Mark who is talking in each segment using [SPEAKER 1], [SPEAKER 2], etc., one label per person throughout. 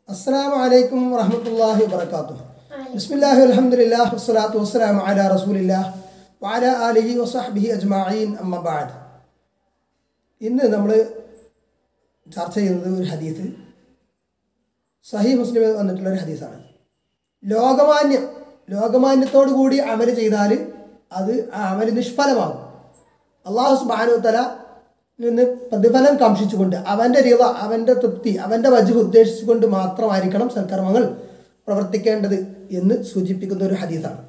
[SPEAKER 1] അസ്സാം വലൈക്കും വറഹമത്തല്ലാഹി വാത്തു ബിസ്മില്ലാഹി അലഹമുല്ലാ വസ്സലാത്തു വസ്സലാം അല റസൂലില്ലാ വാല അലിഹി വസഹബിഹി അജ്മാഈൻ അമ്മബാദ് ഇന്ന് നമ്മൾ ചർച്ച ചെയ്യുന്നത് ഒരു ഹദീസ് സഹി മുസ്ലിം വന്നിട്ടുള്ള ഒരു ഹദീസാണ് ലോകമാന്യം ലോകമാന്യത്തോടു കൂടി അമല് ചെയ്താൽ അത് ആ അമല് നിഷ്ഫലമാകും അള്ളാഹു സുബാനുത്തല നിന്ന് പ്രതിഫലം കാക്ഷിച്ചുകൊണ്ട് അവൻ്റെ രീത അവൻ്റെ തൃപ്തി അവൻ്റെ വജു ഉദ്ദേശിച്ചുകൊണ്ട് മാത്രമായിരിക്കണം സൽക്കർമ്മങ്ങൾ പ്രവർത്തിക്കേണ്ടത് എന്ന് സൂചിപ്പിക്കുന്ന ഒരു ഹദീസാണ്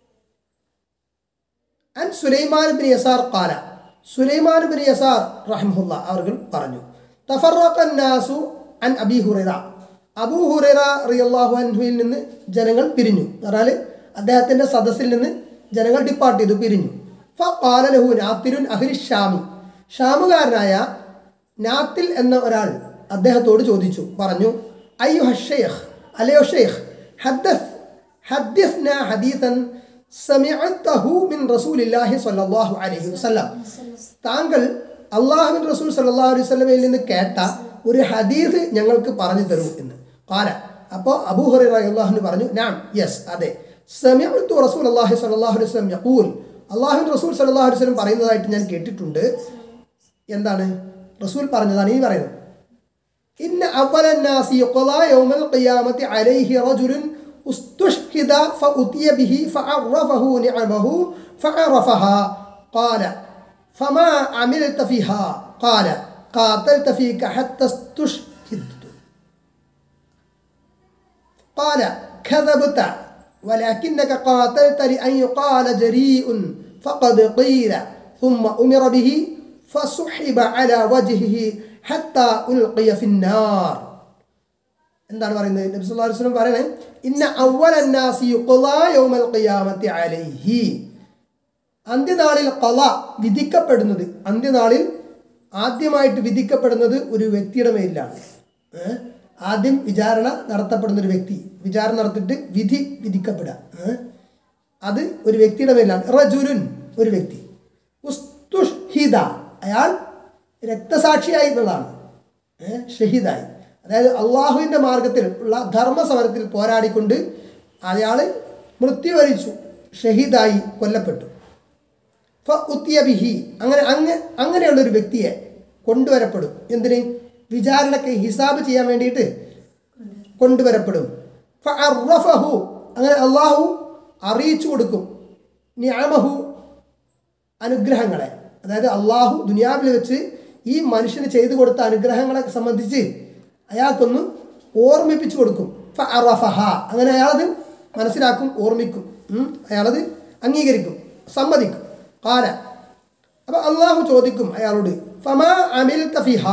[SPEAKER 1] അൻ സുലൈമാൻ ബിൻ യസാർ കാല സുലൈമാൻ ബിൻ യസാർ റഹ്മുല്ല അവർ പറഞ്ഞു തഫറഖന്നാസു അൻ അബി ഹുറൈറ അബൂ ഹുറൈറ റിയല്ലാഹു അൻഹുവിൽ നിന്ന് ജനങ്ങൾ പിരിഞ്ഞു പറഞ്ഞാൽ അദ്ദേഹത്തിൻ്റെ സദസ്സിൽ നിന്ന് ജനങ്ങൾ ഡിപ്പാർട്ട് ചെയ്തു പിരിഞ്ഞു ഫ കാലലഹു നാത്തിരുൻ അഹ്ലി ഷാമി ഷാമുകാരനായ നാത്തിൽ എന്ന ഒരാൾ അദ്ദേഹത്തോട് ചോദിച്ചു പറഞ്ഞു അയ്യോ ഷെയ്ഖ് അല്ലയോ ഷെയ്ഖ് ഹദ്ദസ് ഹദ്ദിസ്ന ഹദീസൻ സമിഅത്തഹു മിൻ റസൂലില്ലാഹി സ്വല്ലല്ലാഹു അലൈഹി വസല്ലം താങ്കൾ അള്ളാഹുവിൻ റസൂൽ സല്ലല്ലാഹു അലൈഹി വസല്ലമയിൽ നിന്ന് കേട്ട ഒരു ഹദീസ് ഞങ്ങൾക്ക് പറഞ്ഞു തരൂ എന്ന് കാല അപ്പോൾ അബൂ ഹുറൈറ അള്ളാഹുന് പറഞ്ഞു നാം യെസ് അതെ സമിഅത്തു റസൂൽ അള്ളാഹി സ്വല്ലല്ലാഹു അലൈഹി വസല്ലം യഖൂൽ അള്ളാഹുവിൻ റസൂൽ സല്ലല്ലാഹു അലൈഹി വസല്ലം പറയുന്നതായിട്ട് ഞാൻ കേട്ടിട്ടുണ്ട് എന്താണ് റസൂൽ പറഞ്ഞതാണ് ഈ പറയുന്നത് ഇന്ന അവല الناس يقضى يوم القيامة عليه رجل استشهد فأتي به فعرفه نعمه فعرفها قال فما عملت فيها قال قاتلت فيك حتى استشهدت قال كذبت ولكنك قاتلت لأن يقال جريء فقد قيل ثم أمر به فسحب على وجهه حتى ألقي في النار എന്താണ് പറയുന്നത് നബി സല്ലല്ലാഹു അലൈഹി വസല്ലം പറയുന്നത് ഇന്ന അവ്വല നാസി യുഖ്ളാ യൗമൽ ഖിയാമത്തി അലൈഹി അന്ത്യനാളിൽ ഖള വിധിക്കപ്പെടുന്നത് അന്ത്യനാളിൽ ആദ്യമായിട്ട് വിധിക്കപ്പെടുന്നത് ഒരു വ്യക്തിയുടെ മേലിലാണ് ഏ? ആദ്യം വിചാരണ നടത്തപ്പെടുന്ന ഒരു വ്യക്തി വിചാരണ നടത്തിയിട്ട് വിധി വിധിക്കപ്പെടുക ഏ? അത് ഒരു വ്യക്തിയുടെ മേലിലാണ് റജുലുൻ ഒരു വ്യക്തി ഉസ്തുഷ്ഹിദ അയാൾ രക്തസാക്ഷിയായി എന്നുള്ളതാണ് ഏ? ഷഹീദായി അതായത് അള്ളാഹുവിൻ്റെ മാർഗത്തിൽ ഉള്ള ധർമ്മസമരത്തിൽ പോരാടിക്കൊണ്ട് അയാൾ മൃത്യു വരിച്ചു ഷഹീദായി കൊല്ലപ്പെട്ടു ഫ ഉത്തിയ ബിഹി അങ്ങനെ അങ്ങ അങ്ങനെയുള്ളൊരു വ്യക്തിയെ കൊണ്ടുവരപ്പെടും എന്തിന് വിചാരണയ്ക്ക് ഹിസാബ് ചെയ്യാൻ വേണ്ടിയിട്ട് കൊണ്ടുവരപ്പെടും ഫ അർറഫഹു അങ്ങനെ അള്ളാഹു അറിയിച്ചു കൊടുക്കും നിയമഹു അനുഗ്രഹങ്ങളെ അതായത് അള്ളാഹു ദുനിയാവിൽ വെച്ച് ഈ മനുഷ്യന് ചെയ്തു കൊടുത്ത അനുഗ്രഹങ്ങളെ സംബന്ധിച്ച് അയാൾക്കൊന്ന് ഓർമ്മിപ്പിച്ചു കൊടുക്കും ഫ അറഫഹ അങ്ങനെ അയാളത് മനസ്സിലാക്കും ഓർമ്മിക്കും ഉം. അയാളത് അംഗീകരിക്കും സമ്മതിക്കും കാല അപ്പം അള്ളാഹു ചോദിക്കും അയാളോട് ഫമാ അമിൽ തഫിഹ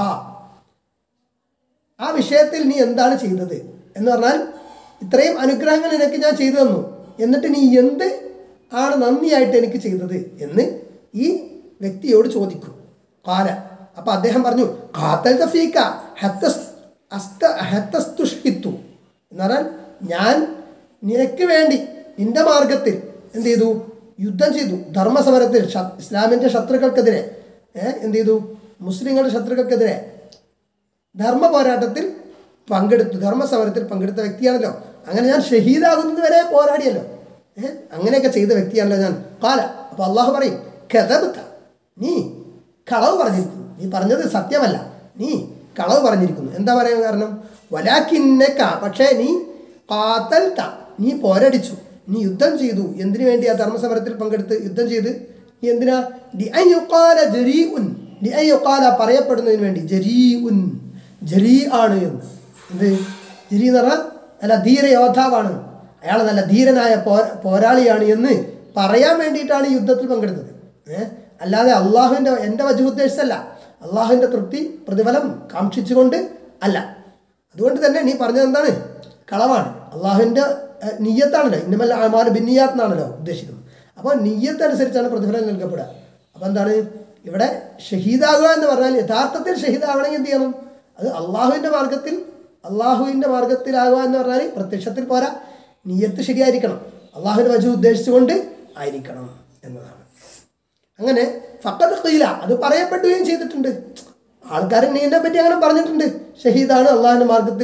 [SPEAKER 1] ആ വിഷയത്തിൽ നീ എന്താണ് ചെയ്തത് എന്ന് പറഞ്ഞാൽ ഇത്രയും അനുഗ്രഹങ്ങൾ നിനക്ക് ഞാൻ ചെയ്തു തന്നു എന്നിട്ട് നീ എന്ത് ആണ് നന്ദിയായിട്ട് എനിക്ക് ചെയ്തത് എന്ന് ഈ വ്യക്തിയോട് ചോദിക്കും കാല അപ്പം അദ്ദേഹം പറഞ്ഞു കാത്തൽ തഫീക്ക ഹത്തസ് അസ്ത ഹത്തസ്തുഷ്ഹിത്തു എന്ന് പറഞ്ഞാൽ ഞാൻ നിനക്ക് വേണ്ടി നിന്റെ മാർഗത്തിൽ എന്ത് ചെയ്തു യുദ്ധം ചെയ്തു ധർമ്മസമരത്തിൽ ശ- ഇസ്ലാമിൻ്റെ ശത്രുക്കൾക്കെതിരെ ഏ, എന്ത് ചെയ്തു മുസ്ലിങ്ങളുടെ ശത്രുക്കൾക്കെതിരെ ധർമ്മ പോരാട്ടത്തിൽ പങ്കെടുത്തു ധർമ്മസമരത്തിൽ പങ്കെടുത്ത വ്യക്തിയാണല്ലോ അങ്ങനെ ഞാൻ ഷഹീദാകുന്നത് വരെ പോരാടിയല്ലോ ഏഹ് അങ്ങനെയൊക്കെ ചെയ്ത വ്യക്തിയാണല്ലോ ഞാൻ കാല അപ്പോൾ അള്ളാഹു പറയും കഥബത്ത നീ കളവ് പറഞ്ഞിരിക്കുന്നു നീ പറഞ്ഞത് സത്യമല്ല നീ കളവ് പറഞ്ഞിരിക്കുന്നു എന്താ പറയാൻ കാരണം വലാക്കിന്നക്ക പക്ഷേ നീ കാത്തൽത്ത നീ പോരടിച്ചു നീ യുദ്ധം ചെയ്തു എന്തിനു വേണ്ടി ആ ധർമ്മസമരത്തിൽ പങ്കെടുത്ത് യുദ്ധം ചെയ്ത് നീ എന്തിനാ ഡി ഐ യുക്കാല ജരീ ഉൻ ഡി ഐ യുക്കാല പറയപ്പെടുന്നതിന് വേണ്ടി ജരീ ഉൻ ജരീ ആണ് എന്ന് എന്ത് ജരീ എന്ന് പറഞ്ഞാൽ നല്ല ധീര യോദ്ധാവാണ് അയാൾ നല്ല ധീരനായ പോ പോരാളിയാണ് എന്ന് പറയാൻ വേണ്ടിയിട്ടാണ് ഈ യുദ്ധത്തിൽ പങ്കെടുത്തത് ഏഹ് അല്ലാതെ അള്ളാഹുവിൻ്റെ എൻ്റെ വജു ഉദ്ദേശിച്ചല്ല അള്ളാഹുവിൻ്റെ തൃപ്തി പ്രതിഫലം കാക്ഷിച്ചുകൊണ്ട് അല്ല അതുകൊണ്ട് തന്നെ നീ പറഞ്ഞത് എന്താണ് കളവാണ് അള്ളാഹുവിൻ്റെ നീയത്താണല്ലോ ഇന്നമല്ല അമാൽ ബിന്നിയാത്ത് എന്നാണല്ലോ ഉദ്ദേശിക്കുന്നത് അപ്പോൾ നീയത്ത് അനുസരിച്ചാണ് പ്രതിഫലം നൽകപ്പെടുക അപ്പോൾ എന്താണ് ഇവിടെ ഷഹീദാകുക എന്ന് പറഞ്ഞാൽ യഥാർത്ഥത്തിൽ ഷഹീദാകണമെങ്കിൽ എന്ത് ചെയ്യണം അത് അള്ളാഹുവിൻ്റെ മാർഗത്തിൽ അള്ളാഹുവിൻ്റെ മാർഗത്തിലാകുക എന്ന് പറഞ്ഞാൽ പ്രത്യക്ഷത്തിൽ പോരാ നീയത്ത് ശരിയായിരിക്കണം അള്ളാഹുവിൻ്റെ വജു ഉദ്ദേശിച്ചുകൊണ്ട് ആയിരിക്കണം എന്നതാണ് അങ്ങനെ ഫക്കത് കീല അത് പറയപ്പെടുകയും ചെയ്തിട്ടുണ്ട് ആൾക്കാർ നീനെ പറ്റി അങ്ങനെ പറഞ്ഞിട്ടുണ്ട് ഷഹീദാണ് അള്ളാഹിൻ്റെ മാർഗത്തിൽ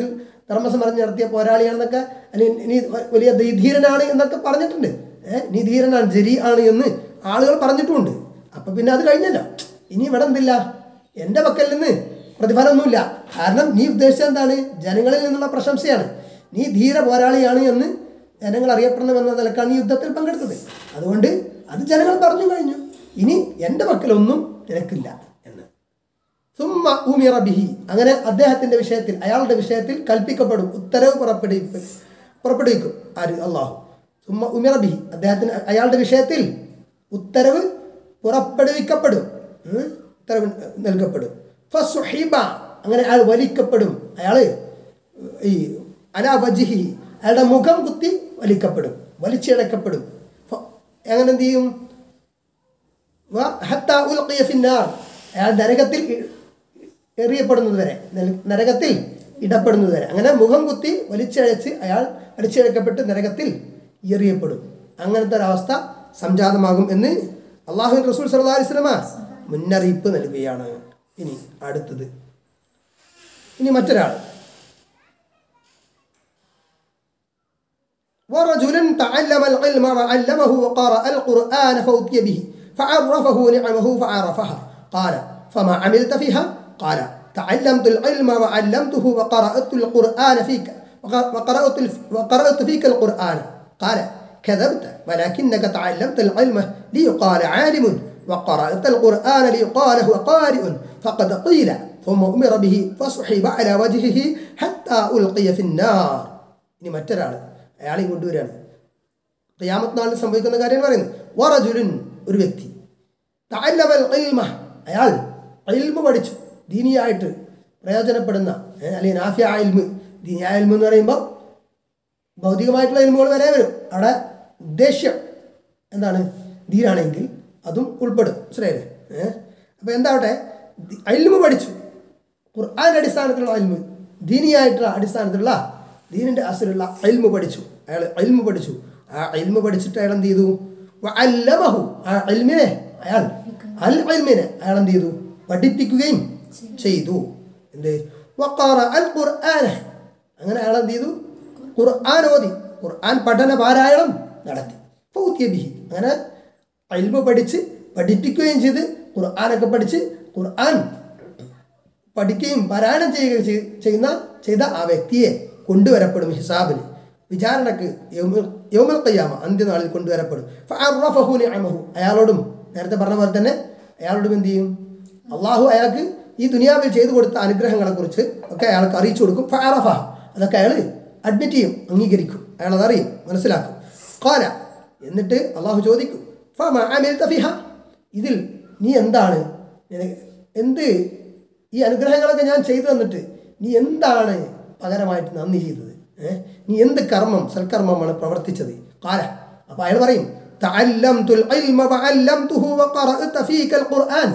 [SPEAKER 1] ധർമ്മസം പറഞ്ഞ് നടത്തിയ പോരാളിയാണെന്നൊക്കെ അല്ലെങ്കിൽ നീ വലിയ ധീരനാണ് എന്നൊക്കെ പറഞ്ഞിട്ടുണ്ട് ഏഹ് നീ ധീരനാണ് ജരി ആണ് എന്ന് ആളുകൾ പറഞ്ഞിട്ടുമുണ്ട് അപ്പം പിന്നെ അത് കഴിഞ്ഞല്ലോ ഇനി ഇവിടെ എന്തില്ല എൻ്റെ പക്കൽ നിന്ന് പ്രതിഫലമൊന്നുമില്ല കാരണം നീ ഉദ്ദേശിച്ചത് എന്താണ് ജനങ്ങളിൽ നിന്നുള്ള പ്രശംസയാണ് നീ ധീര പോരാളിയാണ് എന്ന് ജനങ്ങൾ അറിയപ്പെടണമെന്ന നിലക്കാണ് ഈ യുദ്ധത്തിൽ പങ്കെടുത്തത് അതുകൊണ്ട് അത് ജനങ്ങൾ പറഞ്ഞു കഴിഞ്ഞു ഇനി എൻ്റെ പക്കലൊന്നും നിനക്കില്ല എന്ന് സുമ്മ ഉമിറ ബിഹി അങ്ങനെ അദ്ദേഹത്തിന്റെ വിഷയത്തിൽ അയാളുടെ വിഷയത്തിൽ കൽപ്പിക്കപ്പെടും ഉത്തരവ് പുറപ്പെടുവിപ്പ് പുറപ്പെടുവിക്കും ആര് അള്ളാഹു സുമ്മ ഉമിറ ബിഹി അദ്ദേഹത്തിന് അയാളുടെ വിഷയത്തിൽ ഉത്തരവ് പുറപ്പെടുവിക്കപ്പെടും ഉം? ഉത്തരവ് നൽകപ്പെടും ഫസുഹിബ അങ്ങനെ അയാൾ വലിക്കപ്പെടും അയാൾ ഈ അലാ വജിഹി അയാളുടെ മുഖം കുത്തി വലിക്കപ്പെടും വലിച്ചിഴക്കപ്പെടും ഫ- അങ്ങനെ എന്ത് ചെയ്യും വ- ഹത്ത ഉൽഖിയ ഫിന്നാർ. അയാൾ നരകത്തിൽ ഇ- എറിയപ്പെടുന്നത് വരെ നര- നരകത്തിൽ ഇടപെടുന്നത് വരെ അങ്ങനെ മുഖം കുത്തി വലിച്ചഴച്ച് അയാൾ വലിച്ചിഴക്കപ്പെട്ട് നരകത്തിൽ എറിയപ്പെടും അങ്ങനത്തെ ഒരവസ്ഥ സംജാതമാകും എന്ന് അള്ളാഹു റസൂൽ സല്ലല്ലാഹു അലൈഹി വസല്ലമ മുന്നറിയിപ്പ് നൽകുകയാണ് ഇനി അടുത്തത് ഇനി മറ്റൊരാൾ ورجل تعلم العلم وعلمه وقرأ القرآن فأوتي به فعرفه نعمه فعرفها قال فما عملت فيها قال تعلمت العلم وعلمته وقرأت القرآن فيك وقرأت الف- وقرأت فيك القرآن قال كذبت ولكنك تعلمت العلم ليقال عالم وقرأت القرآن ليقال هو قارئ فقد قيل ثم أمر به فصحب على وجهه حتى ألقي في النار ഇനി മറ്റൊരാൾ അയാളെയും കൊണ്ടുവരികയാണ് ഖിയാമത്ത് നാളിൽ സംഭവിക്കുന്ന കാര്യം പറയുന്നത് വറജുലുൻ ഒരു വ്യക്തി തഅല്ലമൽ ഇൽമ അയാൾ ഇൽമ പഠിച്ചു ദീനിയായിട്ട് പ്രയോജനപ്പെടുന്ന ഏ, അല്ലെങ്കിൽ നാഫിയ ഇൽമ് ദീനിയായ ഇൽമ എന്ന് പറയുമ്പോൾ ഭൗതികമായിട്ടുള്ള ഇൽമുകൾ വരെ വരും അവിടെ ഉദ്ദേശ്യം എന്താണ് ദീനാണെങ്കിൽ അതും ഉൾപ്പെടും മനസ്സിലായില്ലേ ഏഹ് അപ്പോൾ എന്താവട്ടെ അയിൽമ പഠിച്ചു ഖുർആൻ അടിസ്ഥാനത്തിലുള്ള അൽമ് ദീനിയായിട്ടുള്ള അടിസ്ഥാനത്തിലുള്ള ദീനിൻ്റെ അസിലുള്ള അൽമ് പഠിച്ചു അയാൾ അൽമ് പഠിച്ചു ആ അൽമ് പഠിച്ചിട്ട് അയാൾ എന്ത് ചെയ്തു അല്ലമഹു ആ അൽമിനെ അയാൾ അൽ അൽമിനെ അയാൾ എന്ത് ചെയ്തു പഠിപ്പിക്കുകയും ചെയ്തു എന്ത് വഖറ അൽ ഖുർആന അങ്ങനെ അയാൾ എന്ത് ചെയ്തു ഖുർആൻ ഓതി ഖുർആൻ പഠന പാരായണം നടത്തി ഫൗത്തിയ ബിഹി അങ്ങനെ അൽമ പഠിച്ച് പഠിപ്പിക്കുകയും ചെയ്ത് ഖുർആനൊക്കെ പഠിച്ച് ഖുർആൻ പഠിക്കുകയും പാരായണം ചെയ്യുകയും ചെയ്- ചെയ്യുന്ന ചെയ്ത ആ വ്യക്തിയെ കൊണ്ടുവരപ്പെടും ഹിസാബിന് വിചാരണക്ക് യൗമുൽ- യൗമുൽ ഖിയാമ അന്ത്യനാളിൽ കൊണ്ടുവരപ്പെടും ഫഅറഫഹു നിഅമഹു അയാളോടും നേരത്തെ പറഞ്ഞ പോലെ തന്നെ അയാളോടും എന്ത് ചെയ്യും അള്ളാഹു അയാൾക്ക് ഈ ദുനിയാവിൽ ചെയ്തു കൊടുത്ത അനുഗ്രഹങ്ങളെക്കുറിച്ച് ഒക്കെ അയാൾക്ക് അറിയിച്ചു കൊടുക്കും ഫഅറഫ അതൊക്കെ അയാൾ അഡ്മിറ്റ് ചെയ്യും അംഗീകരിക്കും അയാൾ അതറിയും മനസ്സിലാക്കും ഖാല എന്നിട്ട് അള്ളാഹു ചോദിക്കും ഫമ അമിൽത ഫിഹ ഇതിൽ നീ എന്താണ് നിനക്ക് എന്ത് ഈ അനുഗ്രഹങ്ങളൊക്കെ ഞാൻ ചെയ്തു തന്നിട്ട് നീ എന്താണ് പകരമായിട്ട് നന്ദി ചെയ്തത് ഏ? നീ എന്ത് കർമ്മം സൽക്കർമ്മമാണ് പ്രവർത്തിച്ചത് കാല അപ്പൊ അയാൾ പറയും تعلمت العلم وعلمته وقرأت فيك القرآن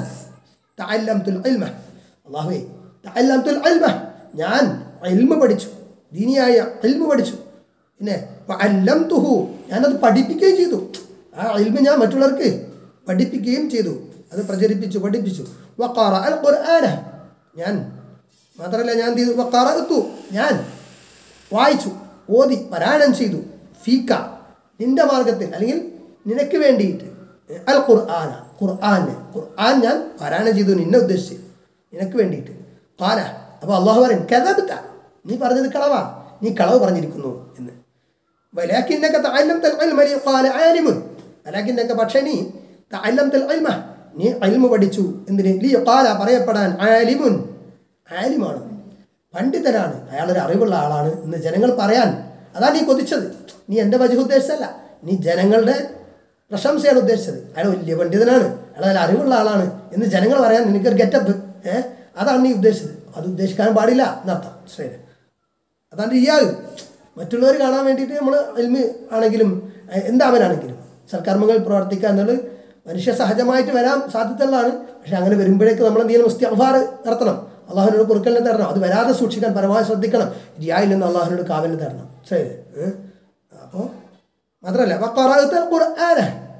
[SPEAKER 1] تعلمت العلم അള്ളാഹുവേ تعلمت العلم ഞാൻ ഇൽമ പഠിച്ചു ദീനിയായ ഇൽമ പഠിച്ചു പിന്നെ അല്ലംതുഹു ഞാനത് പഠിപ്പിക്കുകയും ചെയ്തു ആ ഇൽമ ഞാൻ മറ്റുള്ളവർക്ക് പഠിപ്പിക്കുകയും ചെയ്തു അത് പ്രചരിപ്പിച്ചു പഠിപ്പിച്ചു വക്കാറ അൽ ഖുർആന ഞാൻ മാത്രമല്ല ഞാൻ എന്ത് ചെയ്തു വക്കാറത്തു ഞാൻ വായിച്ചു ഓതി പാരായണം ചെയ്തു ഫീക്ക നിന്റെ മാർഗത്തിൽ അല്ലെങ്കിൽ നിനക്ക് വേണ്ടിയിട്ട് അൽ ഖുർആന ഖുർആനെ ഖുർആൻ ഞാൻ പാരായണം ചെയ്തു നിന്നെ ഉദ്ദേശിച്ച് നിനക്ക് വേണ്ടിയിട്ട് കാല അപ്പോൾ അള്ളാഹു പറയും കഥബത്ത നീ പറഞ്ഞത് കളവാ നീ കളവ് പറഞ്ഞിരിക്കുന്നു എന്ന് വലാക്കിന്നക തഅല്ലംത العلم ليقال عالم വലാക്കിന്നക പക്ഷേ നീ തഅല്ലംത العلم നീ ഇൽമ പഠിച്ചു എന്തിന് ലിയഖാല പറയപ്പെടാൻ ആലിമുൻ ആലിമാണ് പണ്ഡിതനാണ് അയാളൊരു അറിവുള്ള ആളാണ് എന്ന് ജനങ്ങൾ പറയാൻ അതാണ് നീ കൊതിച്ചത് നീ എൻ്റെ വജു ഉദ്ദേശിച്ചല്ല നീ ജനങ്ങളുടെ പ്രശംസയാണ് ഉദ്ദേശിച്ചത് അയാൾ വലിയ പണ്ഡിതനാണ് അയാൾ നല്ല അറിവുള്ള ആളാണ് എന്ന് ജനങ്ങൾ പറയാൻ നിനക്കൊരു ഗെറ്റപ്പ് ഏഹ് അതാണ് നീ ഉദ്ദേശിച്ചത് അത് ഉദ്ദേശിക്കാൻ പാടില്ല എന്നർത്ഥം ശരി അതാണ് റിയാഗ് മറ്റുള്ളവർ കാണാൻ വേണ്ടിയിട്ട് നമ്മൾ എൽമ് ആണെങ്കിലും എ- എന്താവനാണെങ്കിലും സൽക്കർമ്മങ്ങൾ പ്രവർത്തിക്കുക എന്നുള്ളത് മനുഷ്യ സഹജമായിട്ട് വരാൻ സാധ്യതയുള്ളതാണ് പക്ഷെ അങ്ങനെ വരുമ്പോഴേക്ക് നമ്മൾ എന്ത് ചെയ്യണം മുസ്തിഫാർ നടത്തണം അള്ളാഹുവിനോട് പൊറുക്കലിനെ തരണം അത് വരാതെ സൂക്ഷിക്കാൻ പരമാവധി ശ്രദ്ധിക്കണം റിയായിൽ നിന്ന് അള്ളാഹുവിനോട് കാവലിനെ തരണം ശരി അപ്പോൾ മാത്രമല്ല വഖറഅത ഖുർആന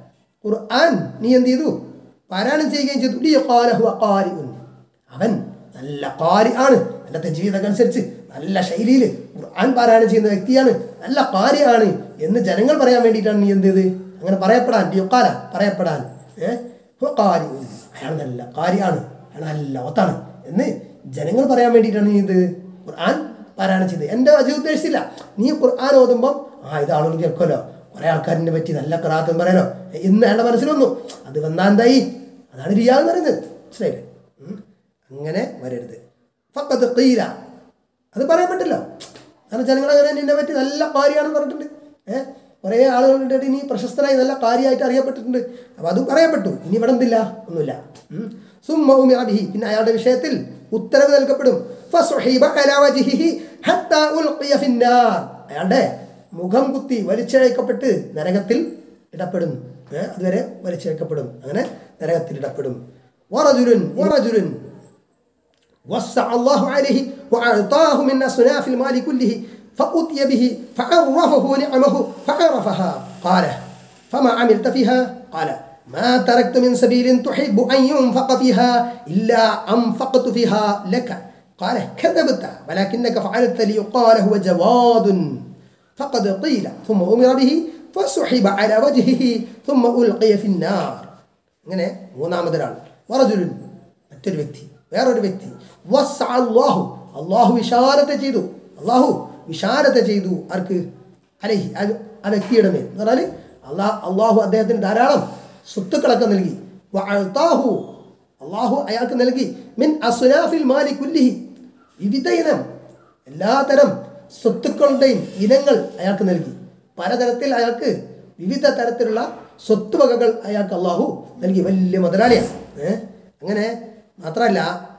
[SPEAKER 1] ഖുർആൻ നീ എന്ത് ചെയ്തു പാരായണം ചെയ്യുകയും ചെയ്തു ലിയഖാല ഹുവ ഖാരിഉൻ അവൻ നല്ല കാരി ആണ് നല്ല തജ്വീദൊക്കെ അനുസരിച്ച് നല്ല ശൈലിയിൽ ഖുർആൻ പാരായണം ചെയ്യുന്ന വ്യക്തിയാണ് നല്ല കാര്യമാണ് എന്ന് ജനങ്ങൾ പറയാൻ വേണ്ടിയിട്ടാണ് നീ എന്ത് ചെയ്ത് അങ്ങനെ പറയപ്പെടാൻ യുക്കാല പറയപ്പെടാൻ ഏഹ് കാരി അയാൾ നല്ല കാര്യമാണ് അയാൾ നല്ല ഒത്താണ് എന്ന് ജനങ്ങൾ പറയാൻ വേണ്ടിയിട്ടാണ് നീ ഇത് ഖുർആൻ പാരായണം ചെയ്തത് എൻ്റെ അജി ഉദ്ദേശിച്ചില്ല നീ ഖുർആൻ ഓതുമ്പം ആ ഇത് ആളുകൾ കേൾക്കുമല്ലോ കുറേ ആൾക്കാരിനെ പറ്റി നല്ല കറാത്തും പറയാനോ എന്ന് അയാളുടെ മനസ്സിൽ വന്നു അത് വന്നാൽ എന്തായി അതാണ് റിയാ എന്ന് പറയുന്നത് മനസ്സിലായില്ലേ ഉം. അങ്ങനെ വരരുത് ഫക്കത്ത് കീല അത് പറയാൻ പറ്റില്ല കാരണം ജനങ്ങൾ അങ്ങനെ നിന്നെ പറ്റി നല്ല കാര്യമാണെന്ന് പറഞ്ഞിട്ടുണ്ട് ഏഹ് കുറേ ആളുകളുടെ ഇടയിൽ നീ പ്രശസ്തനായി നല്ല കാര്യമായിട്ട് അറിയപ്പെട്ടിട്ടുണ്ട് അപ്പോൾ അത് പറയപ്പെട്ടു ഇനി ഇവിടെ എന്തില്ല ഒന്നുമില്ല ഉം. സുമ്മ ഉമിറ ബിഹി പിന്നെ അയാളുടെ വിഷയത്തിൽ ഉത്തരവ് നൽകപ്പെടും ഫസുഹീബ അലാ വജ്ഹിഹി ഹത്താ ഉൽഖിയ ഫിന്നാർ. അയാളുടെ മുഖം കുത്തി വലിച്ചഴക്കപ്പെട്ട് നരകത്തിൽ ഇടപ്പെടും ഏഹ് അതുവരെ വലിച്ചഴക്കപ്പെടും അങ്ങനെ നരകത്തിൽ ഇടപ്പെടും വറജുലുൻ വറജുലുൻ وسع الله عليه وأعطاه من أصناف المال كله فأتي به فعرفه نعمه فعرفها قال فما عملت فيها قال ما تركت من سبيل تحب أن ينفق فيها إلا أنفقت فيها لك قال كذبت ولكنك فعلت ليقال هو جواد فقد قيل ثم أمر به فسحب على وجهه ثم ألقي في النار ഇങ്ങനെ മൂന്നാമതൊരാൾ വറജുലുൻ മറ്റൊരു വ്യക്തി വേറൊരു വ്യക്തി വസ്സ അല്ലാഹു അള്ളാഹു വിശാലത ചെയ്തു അള്ളാഹു വിശാലത ചെയ്തു ആർക്ക് അലഹി ആ- ആ വ്യക്തിയുടെ മേൽ എന്ന് പറഞ്ഞാൽ അള്ളാഹ് അള്ളാഹു അദ്ദേഹത്തിന് ധാരാളം സ്വത്തുക്കളൊക്കെ നൽകി വഅഅതാഹു അള്ളാഹു അയാൾക്ക് നൽകി മിൻ അസുനാഫിൽ മാലി കുല്ലിഹി വിവിധ ഇനം എല്ലാതരം സ്വത്തുക്കളുടെയും ഇനങ്ങൾ അയാൾക്ക് നൽകി പലതരത്തിൽ അയാൾക്ക് വിവിധ തരത്തിലുള്ള സ്വത്തുവകകൾ അയാൾക്ക് അള്ളാഹു നൽകി വലിയ മുതലാളിയാണ് ഏഹ് അങ്ങനെ മാത്രമല്ല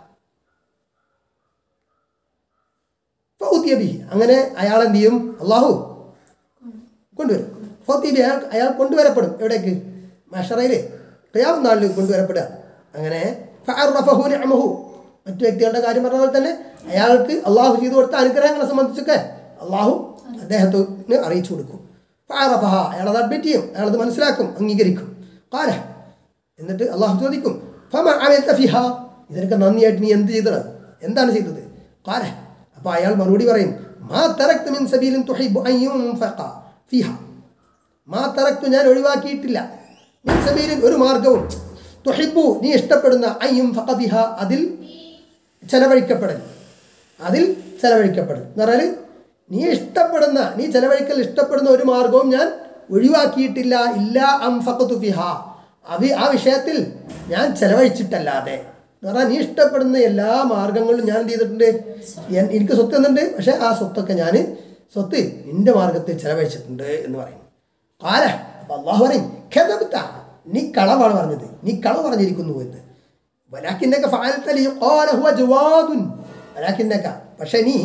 [SPEAKER 1] ഫൗത്തിയ ബിഹി അങ്ങനെ അയാൾ എന്ത് ചെയ്യും അള്ളാഹു കൊണ്ടുവരും ഫൗത്തിയ ബിഹി അയാൾ അയാൾ കൊണ്ടുവരപ്പെടും എവിടേക്ക് മഷറയിൽ ഖിയാം നാളിൽ കൊണ്ടുവരപ്പെടുക അങ്ങനെ ഫഅറഫഹു നിഅമഹു മറ്റു വ്യക്തികളുടെ കാര്യം പറഞ്ഞ പോലെ തന്നെ അയാൾക്ക് അള്ളാഹു ചെയ്തു കൊടുത്ത അനുഗ്രഹങ്ങളെ സംബന്ധിച്ചൊക്കെ അള്ളാഹു അദ്ദേഹത്തിന് അറിയിച്ചു കൊടുക്കും ഫഅറഫഹ അയാൾ അത് അഡ്മിറ്റ് ചെയ്യും അയാൾ അത് മനസ്സിലാക്കും അംഗീകരിക്കും കാല എന്നിട്ട് അള്ളാഹു ചോദിക്കും ഫമ അമിൽത ഫിഹ ഇതിനൊക്കെ നന്ദിയായിട്ട് നീ എന്ത് ചെയ്തത് എന്താണ് ചെയ്തത് കാല അപ്പോൾ അയാൾ മറുപടി പറയും മാ തറക്തു മിൻ സബീലിൻ തുഹിബ്ബു അൻ യുൻഫഖ ഫിഹ മാ തറക്തു ഞാൻ ഒഴിവാക്കിയിട്ടില്ല മിൻ സബീലിൻ ഒരു മാർഗവും തുഹിബ്ബു നീ ഇഷ്ടപ്പെടുന്ന അൻ യുൻഫഖ ഫിഹ അതിൽ ചെലവഴിക്കപ്പെടൽ അതിൽ ചെലവഴിക്കപ്പെടൽ എന്ന് പറഞ്ഞാൽ നീ ഇഷ്ടപ്പെടുന്ന നീ ചെലവഴിക്കൽ ഇഷ്ടപ്പെടുന്ന ഒരു മാർഗവും ഞാൻ ഒഴിവാക്കിയിട്ടില്ല ഇല്ല അംഫഖത്തു ഫിഹ അവി ആ വിഷയത്തിൽ ഞാൻ ചെലവഴിച്ചിട്ടല്ലാതെ എന്ന് പറഞ്ഞാൽ നീ ഇഷ്ടപ്പെടുന്ന എല്ലാ മാർഗങ്ങളിലും ഞാൻ എന്ത് ചെയ്തിട്ടുണ്ട് എൻ- എനിക്ക് സ്വത്ത് തന്നിട്ടുണ്ട് പക്ഷേ ആ സ്വത്തൊക്കെ ഞാൻ സ്വത്ത് നിന്റെ മാർഗത്തിൽ ചെലവഴിച്ചിട്ടുണ്ട് എന്ന് പറയും കാല അപ്പൊ അള്ളാഹു പറയും "ഖദബ്ത." നീ കളവാണ് പറഞ്ഞത് നീ കളവ് പറഞ്ഞിരിക്കുന്നു എന്ന് വലാക്കിന്നക ഫഅൽത ലിഖാല ഹുവ ജവാദുൻ വലാക്കിന്നക പക്ഷേ നീ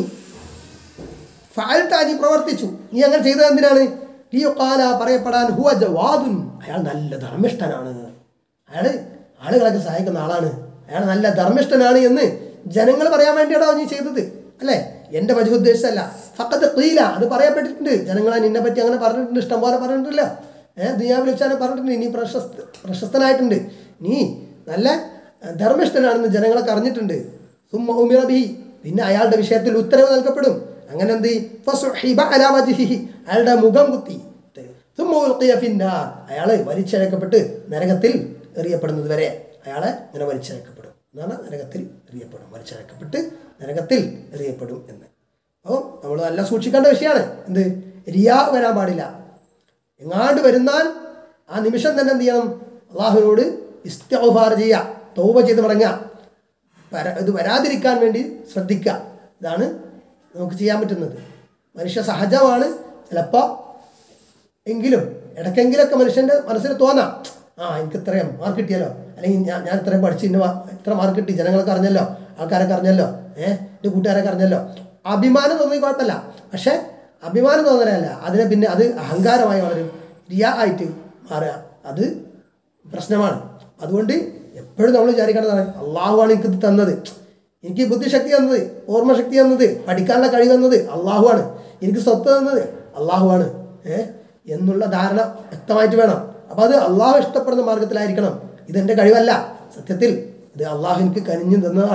[SPEAKER 1] ഫഅൽത നീ പ്രവർത്തിച്ചു നീ അങ്ങനെ ചെയ്തത് എന്തിനാണ് ലിയുഖാല പറയപ്പെടാൻ ഹുവ ജവാദുൻ അയാൾ നല്ല ധർമ്മിഷ്ഠനാണ് അയാൾ ആളുകളൊക്കെ സഹായിക്കുന്ന ആളാണ് അയാൾ നല്ല ധർമ്മിഷ്ഠനാണ് എന്ന് ജനങ്ങൾ പറയാൻ വേണ്ടിയാണോ നീ ചെയ്തത് അല്ലേ എൻ്റെ വജു ഉദ്ദേശിച്ചല്ല ഫക്കത്ത് ക്ലീല അത് പറയപ്പെട്ടിട്ടുണ്ട് ജനങ്ങളെ നിന്നെ പറ്റി അങ്ങനെ പറഞ്ഞിട്ടുണ്ട് ഇഷ്ടം പോലെ പറഞ്ഞിട്ടുണ്ടല്ലോ ഏഹ് ദുനിയാവിൽ വെച്ചാൽ പറഞ്ഞിട്ടുണ്ട് നീ പ്രശസ്ത പ്രശസ്തനായിട്ടുണ്ട് നീ നല്ല അഹ്, ധർമ്മിഷ്ഠനാണെന്ന് ജനങ്ങളൊക്കെ അറിഞ്ഞിട്ടുണ്ട് സുമ്മ ഉമിറ ബിഹി പിന്നെ അയാളുടെ വിഷയത്തിൽ ഉത്തരവ് നൽകപ്പെടും അങ്ങനെ എന്ത് ചെയ്യും? ഫസുഹിബ അലാ വജ്ഹിഹി. അയാളുടെ മുഖം കുത്തി സുമ്മ ഉൽഖിയ ഫിന്നാർ. അയാള് വലിച്ചഴക്കപ്പെട്ട് നരകത്തിൽ എറിയപ്പെടുന്നത് വരെ അയാളെ ഇങ്ങനെ വലിച്ചഴക്കപ്പെടും എന്നാണ് നരകത്തിൽ എറിയപ്പെടും വലിച്ചഴക്കപ്പെട്ട് നരകത്തിൽ എറിയപ്പെടും എന്ന് അപ്പോൾ നമ്മൾ നല്ല സൂക്ഷിക്കേണ്ട വിഷയമാണ് എന്ത് റിയാ വരാൻ പാടില്ല എങ്ങാണ്ട് വരുന്നാൽ ആ നിമിഷം തന്നെ എന്ത് ചെയ്യണം അള്ളാഹുവിനോട് ഇസ്തഫാർ ചെയ്യുക തൗബ ചെയ്ത് മടങ്ങുക വര ഇത് വരാതിരിക്കാൻ വേണ്ടി ശ്രദ്ധിക്കുക ഇതാണ് നമുക്ക് ചെയ്യാൻ പറ്റുന്നത് മനുഷ്യ സഹജമാണ് ചിലപ്പോൾ എങ്കിലും ഇടയ്ക്കെങ്കിലൊക്കെ മനുഷ്യൻ്റെ മനസ്സിൽ തോന്നാം ആ എനിക്ക് ഇത്രയും മാർക്ക് കിട്ടിയല്ലോ അല്ലെങ്കിൽ ഞാൻ ഞാൻ ഇത്രയും പഠിച്ച് ഇന്ന മാ- ഇത്ര മാർക്ക് കിട്ടി ജനങ്ങളൊക്കെ അറിഞ്ഞല്ലോ ആൾക്കാരൊക്കെ അറിഞ്ഞല്ലോ ഏഹ് എൻ്റെ കൂട്ടുകാരൊക്കെ അറിഞ്ഞല്ലോ അഭിമാനം തോന്നി കുഴപ്പമില്ല പക്ഷേ അഭിമാനം തോന്നലല്ല അതിനെ പിന്നെ അത് അഹങ്കാരമായി വളരും റിയാ ആയിട്ട് മാറുക അത് പ്രശ്നമാണ് അതുകൊണ്ട് എപ്പോഴും നമ്മൾ വിചാരിക്കേണ്ടതാണ് അള്ളാഹുവാണ് എനിക്ക് ഇത് തന്നത് എനിക്ക് ബുദ്ധിശക്തി തന്നത് ഓർമ്മശക്തി തന്നത് പഠിക്കാനുള്ള കഴിവ് തന്നത് അള്ളാഹുവാണ് എനിക്ക് സ്വത്ത് തന്നത് അള്ളാഹുവാണ് ഏഹ് എന്നുള്ള ധാരണ വ്യക്തമായിട്ട് വേണം അപ്പോൾ അത് അള്ളാഹു ഇഷ്ടപ്പെടുന്ന മാർഗത്തിലായിരിക്കണം ഇതെൻ്റെ കഴിവല്ല സത്യത്തിൽ ഇത് അള്ളാഹു എനിക്ക് കനിഞ്ഞു തന്നതാണ്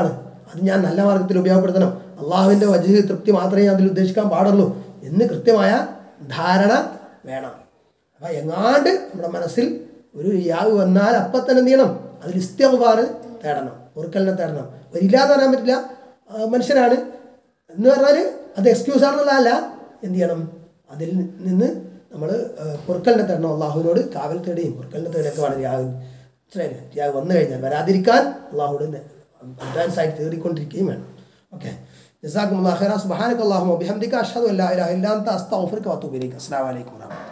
[SPEAKER 1] അത് ഞാൻ നല്ല മാർഗത്തിൽ ഉപയോഗപ്പെടുത്തണം അള്ളാഹുവിൻ്റെ വജുഹ് തൃപ്തി മാത്രമേ അതിൽ ഉദ്ദേശിക്കാൻ പാടുള്ളൂ എന്ന് കൃത്യമായ ധാരണ വേണം അപ്പം എങ്ങാണ്ട് നമ്മുടെ മനസ്സിൽ ഒരു യാവ് വന്നാൽ അപ്പം തന്നെ എന്ത് ചെയ്യണം അതിൽ ഇസ്തിഗ്ഫാർ തേടണം പൊറുക്കലിനെ തേടണം വരില്ലാന്ന് പറയാൻ പറ്റില്ല ആ, മനുഷ്യനാണ് എന്ന് പറഞ്ഞാൽ അത് എക്സ്ക്യൂസ് ആണെന്നുള്ളതല്ല എന്ത് ചെയ്യണം അതിൽ നിന്ന് നമ്മൾ പൊറുക്കലിനെ തേടണം അള്ളാഹുവിനോട് കാവൽ തേടുകയും പൊറുക്കലിനെ തേടുകയൊക്കെ വേണം യാഗ് മനസ്സിലായില്ലേ യാഗ് വന്നു കഴിഞ്ഞാൽ വരാതിരിക്കാൻ അള്ളാഹുവിനോട് അഡ്വാൻസ് ആയിട്ട് തേടിക്കൊണ്ടിരിക്കുകയും വേണം ഓക്കെ ജസാക്കും അള്ളാഹ് സുബാനക്ക് അള്ളാഹു ബിഹംദിക്ക് അഷദ് അല്ലാ ഇലാഹ ഇല്ലാ അന്ത അസ്തഗ്ഫിറുക വഅതൂബു ഇലൈക അസ്സലാമു അലൈക്കും വറഹ്മത്തുള്ളാഹി